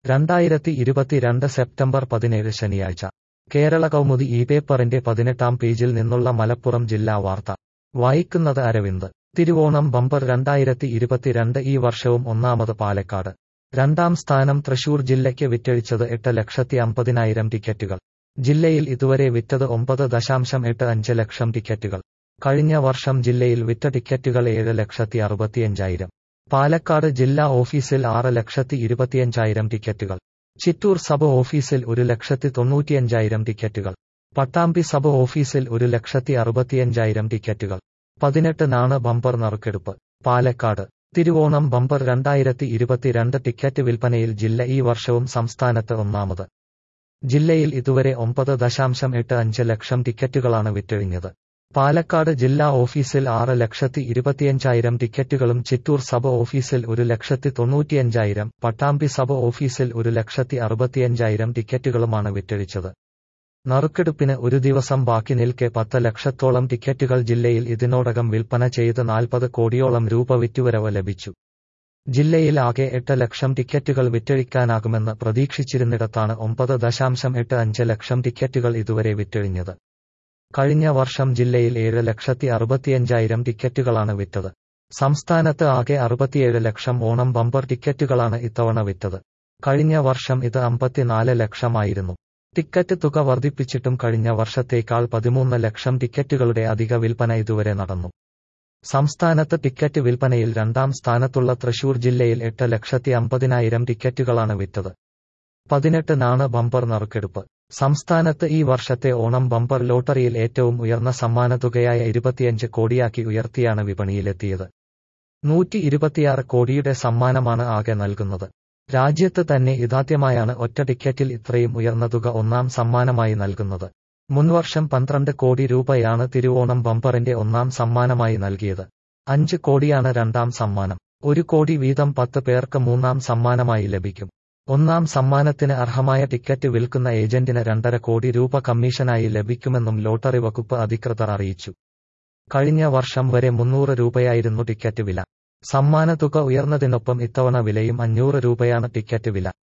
രണ്ടായിരത്തി ഇരുപത്തിരണ്ട് സെപ്റ്റംബർ പതിനേഴ് ശനിയാഴ്ച കേരള കൗമുദി ഈ പേപ്പറിന്റെ പതിനെട്ടാം പേജിൽ നിന്നുള്ള മലപ്പുറം ജില്ലാ വാർത്ത വായിക്കുന്നത് അരവിന്ദ് തിരുവോണം ബമ്പർ രണ്ടായിരത്തി ഇരുപത്തിരണ്ട് ഈ വർഷവും ഒന്നാമത് പാലക്കാട് രണ്ടാം സ്ഥാനം തൃശൂർ ജില്ലയ്ക്ക് വിറ്റഴിച്ചത് എട്ട് ലക്ഷത്തി അമ്പതിനായിരം ടിക്കറ്റുകൾ ജില്ലയിൽ ഇതുവരെ വിറ്റത് ഒമ്പത് ദശാംശം എട്ട് അഞ്ച് ലക്ഷം ടിക്കറ്റുകൾ കഴിഞ്ഞ വർഷം ജില്ലയിൽ വിറ്റ ടിക്കറ്റുകൾ ഏഴ് ലക്ഷത്തി അറുപത്തിയഞ്ചായിരം പാലക്കാട് ജില്ലാ ഓഫീസിൽ ആറ് ലക്ഷത്തി ഇരുപത്തിയഞ്ചായിരം ടിക്കറ്റുകൾ ചിറ്റൂർ സബ് ഓഫീസിൽ ഒരു ലക്ഷത്തി തൊണ്ണൂറ്റിയഞ്ചായിരം ടിക്കറ്റുകൾ പട്ടാമ്പി സബ് ഓഫീസിൽ ഒരു ലക്ഷത്തി അറുപത്തിയഞ്ചായിരം ടിക്കറ്റുകൾ പതിനെട്ടിനാണ് ബമ്പർ നറുക്കെടുപ്പ് പാലക്കാട് തിരുവോണം ബമ്പർ രണ്ടായിരത്തി ഇരുപത്തിരണ്ട് ടിക്കറ്റ് വിൽപ്പനയിൽ ജില്ല ഈ വർഷവും സംസ്ഥാനത്ത് ഒന്നാമത് ജില്ലയിൽ ഇതുവരെ ഒമ്പത് ദശാംശം എട്ട് അഞ്ച് ലക്ഷം ടിക്കറ്റുകളാണ് വിറ്റഴിഞ്ഞത് പാലക്കാട് ജില്ലാ ഓഫീസിൽ ആറ് ലക്ഷത്തി ഇരുപത്തിയഞ്ചായിരം ടിക്കറ്റുകളും ചിറ്റൂർ സബ് ഓഫീസിൽ ഒരു ലക്ഷത്തി തൊണ്ണൂറ്റിയഞ്ചായിരം പട്ടാമ്പി സബ് ഓഫീസിൽ ഒരു ലക്ഷത്തി അറുപത്തിയഞ്ചായിരം ടിക്കറ്റുകളുമാണ് വിറ്റഴിച്ചത് നറുക്കെടുപ്പിന് ഒരു ദിവസം ബാക്കി നിൽക്കെ പത്ത് ലക്ഷത്തോളം ടിക്കറ്റുകൾ ജില്ലയിൽ ഇതിനോടകം വിൽപ്പന ചെയ്ത് നാൽപ്പത് കോടിയോളം രൂപ വിറ്റുവരവ് ലഭിച്ചു ജില്ലയിൽ ആകെ എട്ട് ലക്ഷം ടിക്കറ്റുകൾ വിറ്റഴിക്കാനാകുമെന്ന് പ്രതീക്ഷിച്ചിരുന്നിടത്താണ് ഒമ്പത് ദശാംശം എട്ട് അഞ്ച് ലക്ഷം ടിക്കറ്റുകൾ ഇതുവരെ വിറ്റഴിഞ്ഞത് കഴിഞ്ഞ വർഷം ജില്ലയിൽ ഏഴ് ലക്ഷത്തി അറുപത്തിയഞ്ചായിരം ടിക്കറ്റുകളാണ് വിറ്റത് സംസ്ഥാനത്ത് ആകെ അറുപത്തിയേഴ് ലക്ഷം ഓണം ബമ്പർ ടിക്കറ്റുകളാണ് ഇത്തവണ വിറ്റത് കഴിഞ്ഞ വർഷം ഇത് അമ്പത്തിനാല് ലക്ഷമായിരുന്നു ടിക്കറ്റ് തുക വർദ്ധിപ്പിച്ചിട്ടും കഴിഞ്ഞ വർഷത്തേക്കാൾ പതിമൂന്ന് ലക്ഷം ടിക്കറ്റുകളുടെ അധിക വിൽപ്പന ഇതുവരെ നടന്നു സംസ്ഥാനത്ത് ടിക്കറ്റ് വിൽപ്പനയിൽ രണ്ടാം സ്ഥാനത്തുള്ള തൃശൂർ ജില്ലയിൽ എട്ട് ലക്ഷത്തി അമ്പതിനായിരം ടിക്കറ്റുകളാണ് വിറ്റത് പതിനെട്ടിനാണ് ബമ്പർ നറുക്കെടുപ്പ് സംസ്ഥാനത്ത് ഈ വർഷത്തെ ഓണം ബമ്പർ ലോട്ടറിയിൽ ഏറ്റവും ഉയർന്ന സമ്മാനതുകയായ ഇരുപത്തിയഞ്ച് കോടിയാക്കി ഉയർത്തിയാണ് വിപണിയിലെത്തിയത് നൂറ്റി ഇരുപത്തിയാറ് കോടിയുടെ സമ്മാനമാണ് ആകെ നൽകുന്നത് രാജ്യത്ത് തന്നെ ഇതാദ്യമായാണ് ഒറ്റ ടിക്കറ്റിൽ ഇത്രയും ഉയർന്ന തുക ഒന്നാം സമ്മാനമായി നൽകുന്നത് മുൻവർഷം പന്ത്രണ്ട് കോടി രൂപയാണ് തിരുവോണം ബമ്പറിന്റെ ഒന്നാം സമ്മാനമായി നൽകിയത് അഞ്ച് കോടിയാണ് രണ്ടാം സമ്മാനം ഒരു കോടി വീതം പത്ത് പേർക്ക് മൂന്നാം സമ്മാനമായി ലഭിക്കും ഒന്നാം സമ്മാനത്തിന് അർഹമായ ടിക്കറ്റ് വിൽക്കുന്ന ഏജന്റിന് രണ്ടര കോടി രൂപ കമ്മീഷനായി ലഭിക്കുമെന്നും ലോട്ടറി വകുപ്പ് അധികൃതർ അറിയിച്ചു കഴിഞ്ഞ വർഷം വരെ മുന്നൂറ് രൂപയായിരുന്നു ടിക്കറ്റ് വില സമ്മാന തുക ഉയർന്നതിനൊപ്പം ഇത്തവണ വിലയും അഞ്ഞൂറ് രൂപയാണ് ടിക്കറ്റ് വില